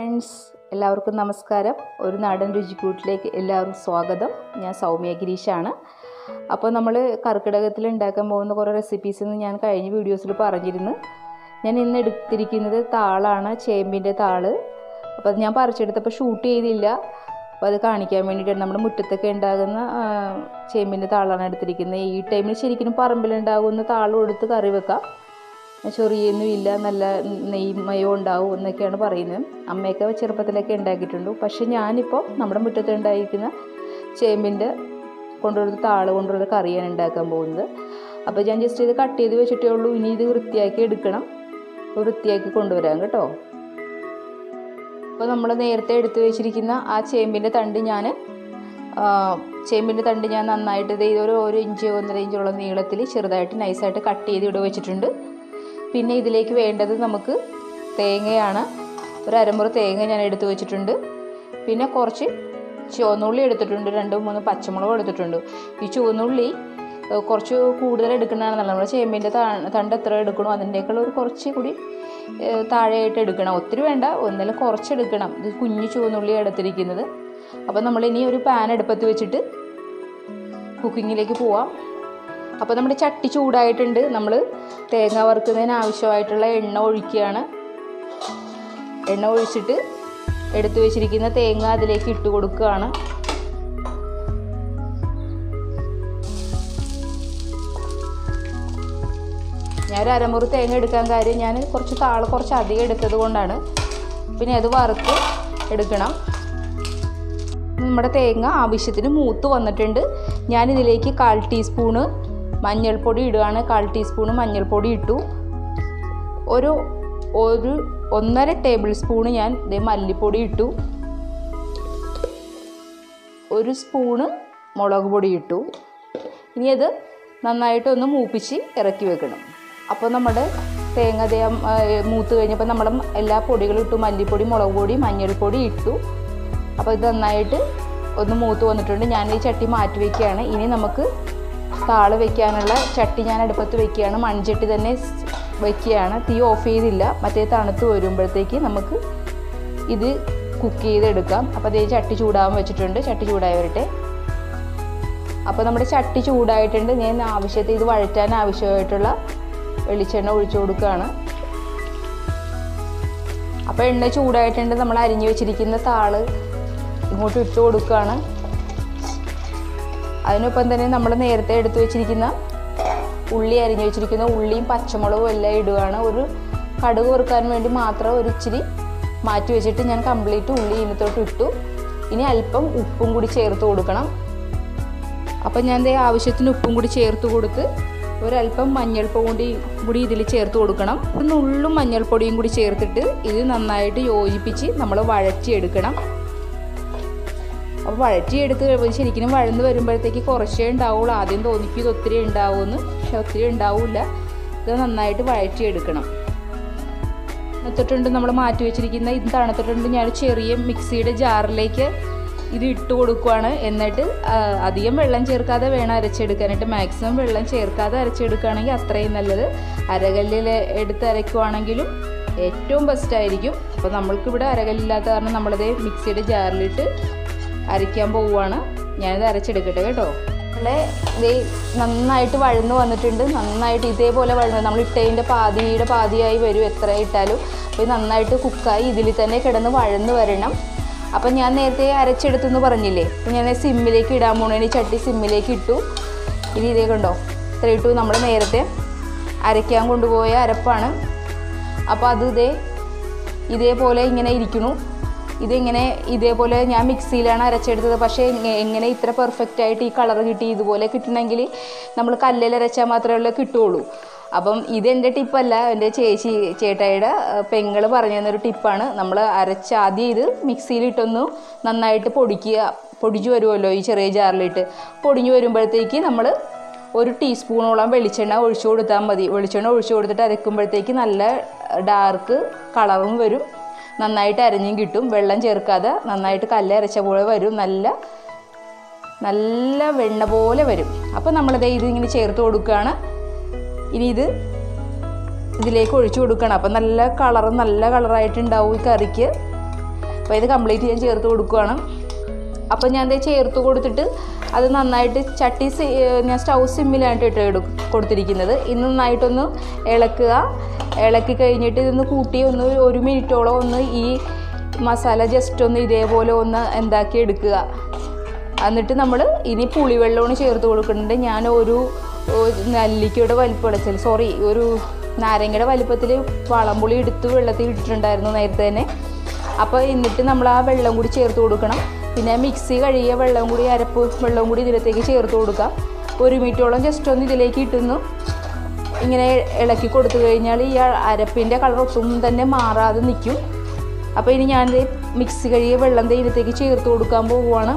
friends എല്ലാവർക്കും നമസ്കാരം ഒരു നാടൻ രുചിക്കൂട്ടിലേക്ക് എല്ലാവർക്കും സ്വാഗതം ഞാൻ സൗമ്യ ഗിരീഷാണ് അപ്പോൾ നമ്മൾ കർക്കിടകത്തിൽ ഉണ്ടാക്കാൻ പോകുന്ന കുറേ റെസിപ്പീസ് എന്ന് ഞാൻ കഴിഞ്ഞ വീഡിയോസിൽ പറഞ്ഞിരുന്നു ഞാൻ ഇന്ന് എടുത്തിരിക്കുന്നത് താളാണ് ചേമ്പിൻ്റെ താള് അപ്പോൾ അത് ഞാൻ പറിച്ചെടുത്തപ്പോൾ ഷൂട്ട് ചെയ്തില്ല അപ്പോൾ അത് കാണിക്കാൻ വേണ്ടിയിട്ടാണ് നമ്മുടെ മുറ്റത്തൊക്കെ ഉണ്ടാകുന്ന ആ, ചേമ്പിൻ്റെ താളാണ് എടുത്തിരിക്കുന്നത് ഈ ടൈമിൽ ശരിക്കും പറമ്പിലുണ്ടാകുന്ന താളം എടുത്ത് കറി വെക്കാം ചൊറിയൊന്നും ഇല്ല നല്ല നെയ്മയോ ഉണ്ടാവും എന്നൊക്കെയാണ് പറയുന്നത് അമ്മയൊക്കെ ചെറുപ്പത്തിലൊക്കെ ഉണ്ടാക്കിയിട്ടുണ്ട് പക്ഷെ ഞാനിപ്പോൾ നമ്മുടെ മുറ്റത്ത് ഉണ്ടായിരിക്കുന്ന ചേമ്പിൻ്റെ കൊണ്ടുള്ള താള് കൊണ്ടുള്ള കറിയാണ് ഉണ്ടാക്കാൻ പോകുന്നത് അപ്പോൾ ഞാൻ ജസ്റ്റ് ഇത് കട്ട് ചെയ്ത് വെച്ചിട്ടേ ഉള്ളൂ ഇനി ഇത് വൃത്തിയാക്കി എടുക്കണം വൃത്തിയാക്കി കൊണ്ടുവരാം കേട്ടോ അപ്പോൾ നമ്മൾ നേരത്തെ എടുത്തു വെച്ചിരിക്കുന്ന ആ ചേമ്പിൻ്റെ തണ്ട് ഞാൻ ചേമ്പിൻ്റെ തണ്ട് ഞാൻ നന്നായിട്ട് ഇത് ഒരു ഒരു ഇഞ്ച് ഒന്നര ഇഞ്ചോളം നീളത്തിൽ ചെറുതായിട്ട് നൈസായിട്ട് കട്ട് ചെയ്ത് ഇവിടെ വെച്ചിട്ടുണ്ട് പിന്നെ ഇതിലേക്ക് വേണ്ടത് നമുക്ക് തേങ്ങയാണ് ഒരു അരമുറി തേങ്ങ ഞാൻ എടുത്തു വെച്ചിട്ടുണ്ട് പിന്നെ കുറച്ച് ചുവന്നുള്ളി എടുത്തിട്ടുണ്ട് രണ്ട് മൂന്ന് പച്ചമുളക് എടുത്തിട്ടുണ്ട് ഈ ചുവന്നുള്ളി ഏഹ്, കുറച്ച് കൂടുതൽ എടുക്കുന്നതാണ് നല്ലത് നമ്മുടെ ചേമ്പിൻ്റെ താ- തണ്ട് എത്ര എടുക്കണോ അതിൻ്റെയൊക്കെയുള്ള ഒരു കുറച്ച് കൂടി ഏഹ്, താഴെയായിട്ട് എടുക്കണം ഒത്തിരി വേണ്ട ഒന്നിലും കുറച്ച് എടുക്കണം ഇത് കുഞ്ഞു ചുവന്നുള്ളി എടുത്തിരിക്കുന്നത് അപ്പോൾ നമ്മളിനി ഒരു പാൻ അടുപ്പത്ത് വെച്ചിട്ട് കുക്കിങ്ങിലേക്ക് പോവാം അപ്പോൾ നമ്മുടെ ചട്ടി ചൂടായിട്ടുണ്ട് നമ്മൾ തേങ്ങ വറുക്കുന്നതിന് ആവശ്യമായിട്ടുള്ള എണ്ണ ഒഴിക്കുകയാണ് എണ്ണ ഒഴിച്ചിട്ട് എടുത്തു വെച്ചിരിക്കുന്ന തേങ്ങ അതിലേക്ക് ഇട്ട് കൊടുക്കുകയാണ് ഞാൻ ഒരു അരമുറി തേങ്ങ എടുക്കാൻ കാര്യം ഞാൻ കുറച്ച് താള് കുറച്ച് അധികം എടുത്തത് കൊണ്ടാണ് പിന്നെ അത് വറുത്ത് എടുക്കണം നമ്മുടെ തേങ്ങ ആവശ്യത്തിന് മൂത്ത് വന്നിട്ടുണ്ട് ഞാനിതിലേക്ക് കാൽ ടീസ്പൂണ് മഞ്ഞൾപ്പൊടി ഇടുകയാണ് കാൽ ടീസ്പൂണ് മഞ്ഞൾപ്പൊടി ഇട്ടു ഒരു ഒരു ഒന്നര ടേബിൾ സ്പൂണ് ഞാൻ ഇതേ മല്ലിപ്പൊടി ഇട്ടു ഒരു സ്പൂണ് മുളക് പൊടി ഇട്ടു ഇനി അത് നന്നായിട്ടൊന്ന് മൂപ്പിച്ച് ഇറക്കി വെക്കണം അപ്പോൾ നമ്മുടെ തേങ്ങ ദേ ആ, മൂത്ത് കഴിഞ്ഞപ്പോൾ നമ്മൾ എല്ലാ പൊടികളും ഇട്ടു മല്ലിപ്പൊടി മുളക് പൊടി മഞ്ഞൾപ്പൊടി ഇട്ടു അപ്പോൾ ഇത് നന്നായിട്ട് ഒന്ന് മൂത്ത് വന്നിട്ടുണ്ട് ഞാൻ ഈ ചട്ടി മാറ്റി വയ്ക്കുകയാണ് ഇനി നമുക്ക് താള് വെക്കാനുള്ള ചട്ടി ഞാൻ അടുപ്പത്ത് വെക്കുകയാണ് മൺചട്ടി തന്നെ സ് വെക്കുകയാണ് തീ ഓഫ് ചെയ്തില്ല മറ്റേ തണുത്ത് വരുമ്പോഴത്തേക്ക് നമുക്ക് ഇത് കുക്ക് ചെയ്തെടുക്കാം അപ്പോൾ അതേ ചട്ടി ചൂടാകാൻ വെച്ചിട്ടുണ്ട് ചട്ടി ചൂടായി വരട്ടെ അപ്പോൾ നമ്മുടെ ചട്ടി ചൂടായിട്ടുണ്ട് ഞാൻ ആവശ്യത്തിൽ ഇത് വഴറ്റാൻ ആവശ്യമായിട്ടുള്ള വെളിച്ചെണ്ണ ഒഴിച്ചു കൊടുക്കുകയാണ് അപ്പോൾ എണ്ണ ചൂടായിട്ടുണ്ട് നമ്മൾ അരിഞ്ഞു വെച്ചിരിക്കുന്ന താള് ഇങ്ങോട്ട് ഇട്ട് കൊടുക്കുകയാണ് അതിനൊപ്പം തന്നെ നമ്മൾ നേരത്തെ എടുത്തു വെച്ചിരിക്കുന്ന ഉള്ളി അരിഞ്ഞു വെച്ചിരിക്കുന്ന ഉള്ളിയും പച്ചമുളകും എല്ലാം ഇടുകയാണ് ഒരു കടുക് വറുക്കാൻ വേണ്ടി മാത്രം ഒരു ഇച്ചിരി മാറ്റി വെച്ചിട്ട് ഞാൻ കംപ്ലീറ്റ് ഉള്ളി ഇതിനകത്തോട്ട് ഇട്ടു ഇനി അല്പം ഉപ്പും കൂടി ചേർത്ത് കൊടുക്കണം അപ്പം ഞാൻ ദേ ആവശ്യത്തിന് ഉപ്പും കൂടി ചേർത്ത് കൊടുത്ത് ഒരല്പം മഞ്ഞൾപ്പൊടി കൂടി കൂടി ഇതിൽ ചേർത്ത് കൊടുക്കണം ഒരു നുള്ളും മഞ്ഞൾപ്പൊടിയും കൂടി ചേർത്തിട്ട് ഇത് നന്നായിട്ട് യോജിപ്പിച്ച് നമ്മൾ വഴറ്റിയെടുക്കണം അപ്പോൾ വഴറ്റിയെടുത്ത് ശരിക്കും വഴന്ന് വരുമ്പോഴത്തേക്ക് കുറച്ചേ ഉണ്ടാവുള്ളൂ ആദ്യം തോന്നിക്കും ഇത് ഒത്തിരി ഉണ്ടാവുമെന്ന് പക്ഷെ ഒത്തിരി ഉണ്ടാവില്ല ഇത് നന്നായിട്ട് വഴറ്റിയെടുക്കണം തണുത്തിട്ടുണ്ട് നമ്മൾ മാറ്റി വെച്ചിരിക്കുന്ന ഇത് തണുത്തിട്ടുണ്ട് ഞാൻ ചെറിയ മിക്സിയുടെ ജാറിലേക്ക് ഇത് ഇട്ട് കൊടുക്കുവാണ് എന്നിട്ട് ആ, അധികം വെള്ളം ചേർക്കാതെ വേണം അരച്ചെടുക്കാനായിട്ട് മാക്സിമം വെള്ളം ചേർക്കാതെ അരച്ചെടുക്കുകയാണെങ്കിൽ അത്രയും നല്ലത് അരകല്ലിൽ എടുത്ത് അരയ്ക്കുവാണെങ്കിലും ഏറ്റവും ബെസ്റ്റ് ആയിരിക്കും അപ്പോൾ നമ്മൾക്കിവിടെ അരകല്ലില്ലാത്ത കാരണം നമ്മളിത് മിക്സിയുടെ ജാറിലിട്ട് അരയ്ക്കാൻ പോവുകയാണ് ഞാനിത് അരച്ചെടുക്കട്ടെ കേട്ടോ നമ്മളെ ഇത് നന്നായിട്ട് വഴന്ന് വന്നിട്ടുണ്ട് നന്നായിട്ട് ഇതേപോലെ വഴന്ന് നമ്മൾ ഇട്ടതിൻ്റെ പാതിയുടെ പാതിയായി വരും എത്ര ഇട്ടാലും അപ്പോൾ ഇത് നന്നായിട്ട് കുക്കായി ഇതിൽ തന്നെ കിടന്ന് വഴന്ന് വരണം അപ്പം ഞാൻ നേരത്തെ അരച്ചെടുത്തെന്ന് പറഞ്ഞില്ലേ അപ്പം ഞാൻ സിമ്മിലേക്ക് ഇടാൻ പോണേന് ചട്ടി സിമ്മിലേക്ക് ഇട്ടു ഇനി ഇതേ കണ്ടോ ഇത്ര ഇട്ടു നമ്മൾ നേരത്തെ അരയ്ക്കാൻ കൊണ്ടുപോയ അരപ്പാണ് അപ്പോൾ അത് ഇതേ ഇതേപോലെ ഇങ്ങനെ ഇരിക്കണു ഇതിങ്ങനെ ഇതേപോലെ ഞാൻ മിക്സിയിലാണ് അരച്ചെടുത്തത് പക്ഷേ എങ്ങ- എങ്ങനെ ഇത്ര പെർഫെക്റ്റ് ആയിട്ട് ഈ കളർ കിട്ടി ഇതുപോലെ കിട്ടണമെങ്കിൽ നമ്മൾ കല്ലിൽ അരച്ചാൽ മാത്രമേ കിട്ടുള്ളൂ അപ്പം ഇതെൻ്റെ ടിപ്പല്ല എൻ്റെ ചേച്ചി ചേട്ടായിയുടെ പെങ്ങൾ പറഞ്ഞു തന്നൊരു ടിപ്പാണ് നമ്മൾ അരച്ച് ആദ്യം ഇത് മിക്സിയിലിട്ടൊന്ന് നന്നായിട്ട് പൊടിക്കുക പൊടിച്ചു വരുമല്ലോ ഈ ചെറിയ ജാറിലിട്ട് പൊടിഞ്ഞു വരുമ്പോഴത്തേക്ക് നമ്മൾ ഒരു ടീസ്പൂണോളം വെളിച്ചെണ്ണ ഒഴിച്ചു കൊടുത്താൽ മതി വെളിച്ചെണ്ണ ഒഴിച്ചു കൊടുത്തിട്ട് അരക്കുമ്പോഴത്തേക്ക് നല്ല ഡാർക്ക് കളറും വരും നന്നായിട്ട് അരഞ്ഞും കിട്ടും വെള്ളം ചേർക്കാതെ നന്നായിട്ട് കല്ല് അരച്ച പോലെ വരും നല്ല നല്ല വെണ്ണ പോലെ വരും അപ്പോൾ നമ്മളിത് ഇതിങ്ങനെ ചേർത്ത് കൊടുക്കുകയാണ് ഇനി ഇത് ഇതിലേക്ക് ഒഴിച്ചു കൊടുക്കണം അപ്പം നല്ല കളർ നല്ല കളറായിട്ടുണ്ടാവും ഈ കറിക്ക് അപ്പോൾ ഇത് കംപ്ലീറ്റ് ഞാൻ ചേർത്ത് കൊടുക്കുകയാണ് അപ്പോൾ ഞാൻ ഇത് ചേർത്ത് കൊടുത്തിട്ട് അത് നന്നായിട്ട് ചട്ടി സി- ഏഹ് ഞാൻ സ്റ്റൗ സിമ്മിലായിട്ട് ഇട്ട് എടു കൊടുത്തിരിക്കുന്നത് ഇത് നന്നായിട്ടൊന്ന് ഇളക്കുക ഇളക്കി കഴിഞ്ഞിട്ട് ഇതൊന്ന് കൂട്ടി ഒന്ന് ഒരു മിനിറ്റോളം ഒന്ന് ഈ മസാല ജസ്റ്റ് ഒന്ന് ഇതേപോലെ ഒന്ന് എന്താക്കി എടുക്കുക എന്നിട്ട് നമ്മൾ ഇനി പുളിവെള്ളമാണ് ചേർത്ത് കൊടുക്കുന്നുണ്ട് ഞാൻ ഒരു ഒരു നെല്ലിക്കയുടെ വലിപ്പത്തിൽ സോറി ഒരു നാരങ്ങയുടെ വലിപ്പത്തിൽ വളംപുളി എടുത്ത് വെള്ളത്തിൽ ഇട്ടിട്ടുണ്ടായിരുന്നു നേരത്തെ തന്നെ അപ്പോൾ എന്നിട്ട് നമ്മൾ ആ വെള്ളം കൂടി ചേർത്ത് കൊടുക്കണം പിന്നെ മിക്സി കഴുകിയ വെള്ളം കൂടി അരപ്പ് വെള്ളം കൂടി ഇതിലത്തേക്ക് ചേർത്ത് കൊടുക്കുക ഒരു മിനിറ്റോളം ജസ്റ്റ് ഒന്ന് ഇതിലേക്ക് ഇട്ടുന്നു ഇങ്ങനെ ഇളക്കി കൊടുത്തു കഴിഞ്ഞാൽ ഈ അരപ്പിൻ്റെ കളർ ഒട്ടും തന്നെ മാറാതെ നിൽക്കും അപ്പോൾ ഇനി ഞാൻ ദേ മിക്സി കഴുകിയ വെള്ളം ദേ ഇതിലത്തേക്ക് ചേർത്ത് കൊടുക്കാൻ പോവുകയാണ്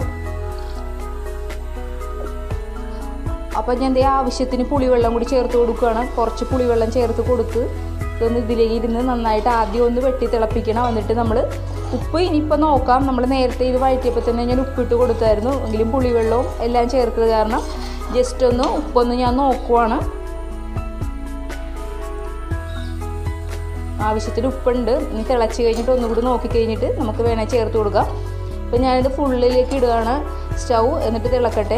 അപ്പോൾ ഞാൻ ദേ ആവശ്യത്തിന് പുളിവെള്ളം കൂടി ചേർത്ത് കൊടുക്കുകയാണ് കുറച്ച് പുളിവെള്ളം ചേർത്ത് കൊടുത്ത് ഇതൊന്ന് ഇതിലേക്ക് ഇരുന്ന് നന്നായിട്ട് ആദ്യം ഒന്ന് വെട്ടി തിളപ്പിക്കണം എന്നിട്ട് നമ്മൾ ഉപ്പ് ഇനിയിപ്പോൾ നോക്കാം നമ്മൾ നേരത്തെ ഇത് വഴറ്റിയപ്പോൾ തന്നെ ഞാൻ ഉപ്പിട്ട് കൊടുത്തായിരുന്നു എങ്കിലും പുളിവെള്ളവും എല്ലാം ചേർത്തത് കാരണം ജസ്റ്റ് ഒന്ന് ഉപ്പൊന്ന് ഞാൻ നോക്കുവാണ് ആവശ്യത്തിന് ഉപ്പുണ്ട് ഇനി തിളച്ച് കഴിഞ്ഞിട്ട് ഒന്നുകൂടി നോക്കി കഴിഞ്ഞിട്ട് നമുക്ക് വേണേൽ ചേർത്ത് കൊടുക്കാം അപ്പോൾ ഞാനിത് ഫുള്ളിലേക്ക് ഇടുകയാണ് സ്റ്റൗ എന്നിട്ട് തിളക്കട്ടെ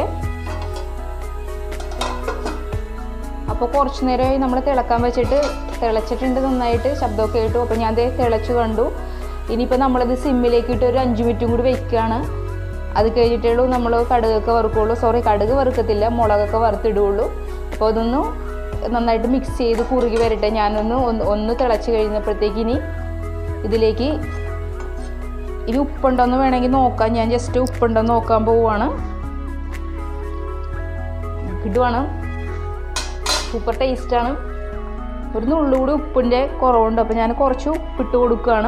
അപ്പോൾ കുറച്ച് നേരമായി നമ്മൾ തിളക്കാൻ വെച്ചിട്ട് തിളച്ചിട്ടുണ്ട് നന്നായിട്ട് ശബ്ദമൊക്കെ കേട്ടു അപ്പോൾ ഞാൻ ദേ തിളച്ച് കണ്ടു ഇനിയിപ്പോൾ നമ്മളിത് സിമ്മിലേക്ക് ഇട്ട് ഒരു അഞ്ച് മിനിറ്റും കൂടി വെക്കുകയാണ് അത് കഴിഞ്ഞിട്ടുള്ളൂ നമ്മൾ കടുകൊക്കെ വറുക്കുള്ളൂ സോറി കടുക് വറുക്കത്തില്ല മുളകൊക്കെ വറുത്തിടുകയുള്ളൂ അപ്പോൾ അതൊന്ന് നന്നായിട്ട് മിക്സ് ചെയ്ത് കുറുകി വരട്ടെ ഞാനൊന്ന് ഒന്ന് ഒന്ന് തിളച്ച് കഴിഞ്ഞപ്പോഴത്തേക്ക് ഇനി ഇതിലേക്ക് ഇനി ഉപ്പുണ്ടോയെന്ന് വേണമെങ്കിൽ നോക്കാം ഞാൻ ജസ്റ്റ് ഉപ്പുണ്ടോയെന്ന് നോക്കാൻ പോവുകയാണ് ഇടുവാണ് സൂപ്പർ ടേസ്റ്റാണ് ഒരു നുള്ളുകൂടി ഉപ്പിൻ്റെ കുറവുണ്ട് അപ്പോൾ ഞാൻ കുറച്ച് ഉപ്പിട്ട് കൊടുക്കുകയാണ്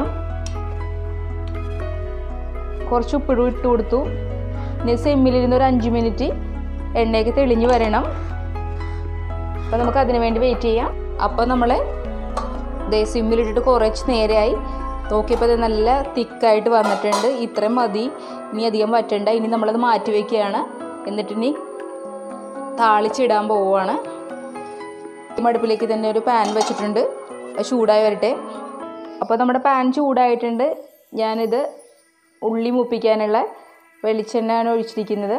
കുറച്ച് ഉപ്പിട്ട് ഇട്ട് കൊടുത്തു ഇനി സെമ്മിലിരുന്ന് ഒരു അഞ്ച് മിനിറ്റ് എണ്ണയൊക്കെ തെളിഞ്ഞ് വരണം അപ്പോൾ നമുക്ക് അതിന് വേണ്ടി വെയിറ്റ് ചെയ്യാം അപ്പോൾ നമ്മൾ ദേ സിമ്മിലിട്ടിട്ട് കുറച്ച് നേരമായി നോക്കിയപ്പോൾ ഇത് നല്ല തിക്കായിട്ട് വന്നിട്ടുണ്ട് ഇത്രയും മതി ഇനി അധികം വറ്റണ്ട ഇനി നമ്മളത് മാറ്റി വയ്ക്കുകയാണ് എന്നിട്ടിനി താളിച്ചിടാൻ പോവുകയാണ് അടുപ്പിലേക്ക് തന്നെ ഒരു പാൻ വെച്ചിട്ടുണ്ട് അത് ചൂടായി വരട്ടെ അപ്പോൾ നമ്മുടെ പാൻ ചൂടായിട്ടുണ്ട് ഞാനിത് ഉള്ളി മുപ്പിക്കാനുള്ള വെളിച്ചെണ്ണയാണ് ഒഴിച്ചിരിക്കുന്നത്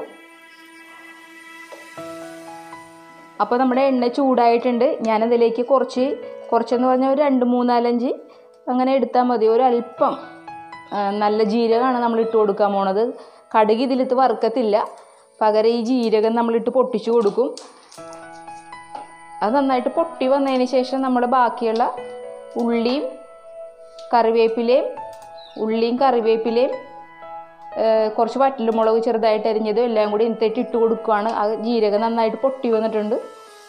അപ്പോൾ നമ്മുടെ എണ്ണ ചൂടായിട്ടുണ്ട് ഞാനതിലേക്ക് കുറച്ച് കുറച്ചെന്ന് പറഞ്ഞാൽ ഒരു രണ്ട് മൂന്നാലഞ്ച് അങ്ങനെ എടുത്താൽ മതി ഒരു അല്പം ആ, നല്ല ജീരകമാണ് നമ്മൾ ഇട്ട് കൊടുക്കാൻ പോണത് കടുക് ഇതിലിട്ട് വറുക്കത്തില്ല പകരം ഈ ജീരകം നമ്മളിട്ട് പൊട്ടിച്ചു കൊടുക്കും അത് നന്നായിട്ട് പൊട്ടി വന്നതിന് ശേഷം നമ്മൾ ബാക്കിയുള്ള ഉള്ളിയും കറിവേപ്പിലയും ഉള്ളിയും കറിവേപ്പിലയും ഏഹ് കുറച്ച് വറ്റൽമുളക് ചെറുതായിട്ട് അരിഞ്ഞതും എല്ലാം കൂടി ഇന്നത്തേക്ക് ഇട്ട് കൊടുക്കുകയാണ് ആ ജീരകം നന്നായിട്ട് പൊട്ടി വന്നിട്ടുണ്ട്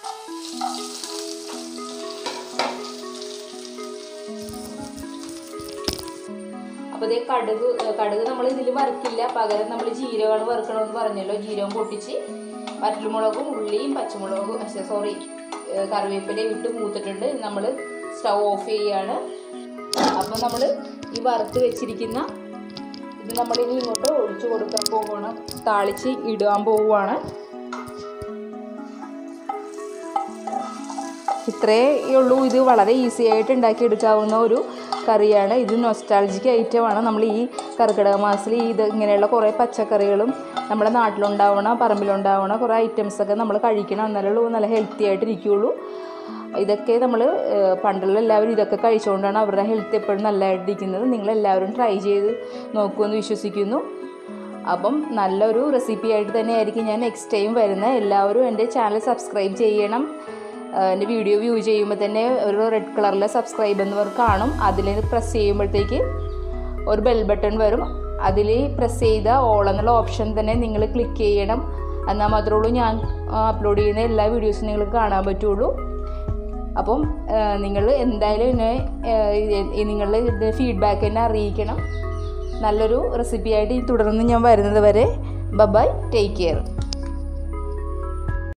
അപ്പോൾ ഇതേ കടുക് ഏഹ് കടുക് നമ്മൾ ഇതിൽ വറുക്കില്ല പകരം നമ്മൾ ജീരകമാണ് വറുക്കണമെന്ന് പറഞ്ഞല്ലോ ജീരകം പൊട്ടിച്ച് വറ്റൽമുളകും ഉള്ളിയും പച്ചമുളകും സോറി കറിവേപ്പിലയും ഇട്ട് മൂത്തിട്ടുണ്ട് നമ്മൾ സ്റ്റൗ ഓഫ് ചെയ്യാണ് അപ്പോൾ നമ്മൾ ഈ വറുത്ത് വെച്ചിരിക്കുന്ന ഇത് നമ്മളിനി ഇങ്ങോട്ട് ഒഴിച്ചു കൊടുക്കാൻ പോവുകയാണ് താളിച്ച് ഇടാൻ പോവുകയാണ് ഇത്രയേ ഉള്ളൂ ഇത് വളരെ ഈസി ആയിട്ട് ഉണ്ടാക്കിയെടുക്കാവുന്ന ഒരു കറിയാണ് ഇത് നൊസ്റ്റാൾജിക് ഐറ്റമാണ് നമ്മൾ ഈ കർക്കിടക മാസത്തിൽ ഇത് ഇങ്ങനെയുള്ള കുറേ പച്ചക്കറികളും നമ്മുടെ നാട്ടിലുണ്ടാവണ പറമ്പിലുണ്ടാവണ കുറേ ഐറ്റംസൊക്കെ നമ്മൾ കഴിക്കണം എന്നാലുള്ളൂ നല്ല ഹെൽത്തി ആയിട്ട് ഇരിക്കുകയുള്ളൂ ഇതൊക്കെ നമ്മൾ പണ്ടുള്ള എല്ലാവരും ഇതൊക്കെ കഴിച്ചുകൊണ്ടാണ് അവരുടെ ഹെൽത്ത് എപ്പോഴും നല്ലതായിട്ടിരിക്കുന്നത് നിങ്ങളെല്ലാവരും ട്രൈ ചെയ്ത് നോക്കുമെന്ന് വിശ്വസിക്കുന്നു അപ്പം നല്ലൊരു റെസിപ്പി ആയിട്ട് തന്നെ ആയിരിക്കും ഞാൻ നെക്സ്റ്റ് ടൈം വരുന്നത് എല്ലാവരും എൻ്റെ ചാനൽ സബ്സ്ക്രൈബ് ചെയ്യണം ആ, എൻ്റെ വീഡിയോ വ്യൂ ചെയ്യുമ്പോൾ തന്നെ ഒരു റെഡ് കളറിലെ സബ്സ്ക്രൈബ് എന്നവർ കാണും അതിൽ പ്രസ് ചെയ്യുമ്പോഴത്തേക്ക് ഒരു ബെൽ ബട്ടൺ വരും അതിൽ പ്രസ് ചെയ്ത ഓൾ എന്നുള്ള ഓപ്ഷൻ തന്നെ നിങ്ങൾ ക്ലിക്ക് ചെയ്യണം എന്നാൽ മാത്രമേ ഉള്ളൂ ഞാൻ അപ്ലോഡ് ചെയ്യുന്ന എല്ലാ വീഡിയോസും നിങ്ങൾക്ക് കാണാൻ പറ്റുള്ളൂ അപ്പം നിങ്ങൾ എന്തായാലും എന്നെ നിങ്ങളുടെ ഫീഡ്ബാക്ക് എന്നെ അറിയിക്കണം നല്ലൊരു റെസിപ്പി ആയിട്ട് ഈ തുടർന്ന് ഞാൻ വരുന്നത് വരെ ബൈ ടേക്ക് കെയർ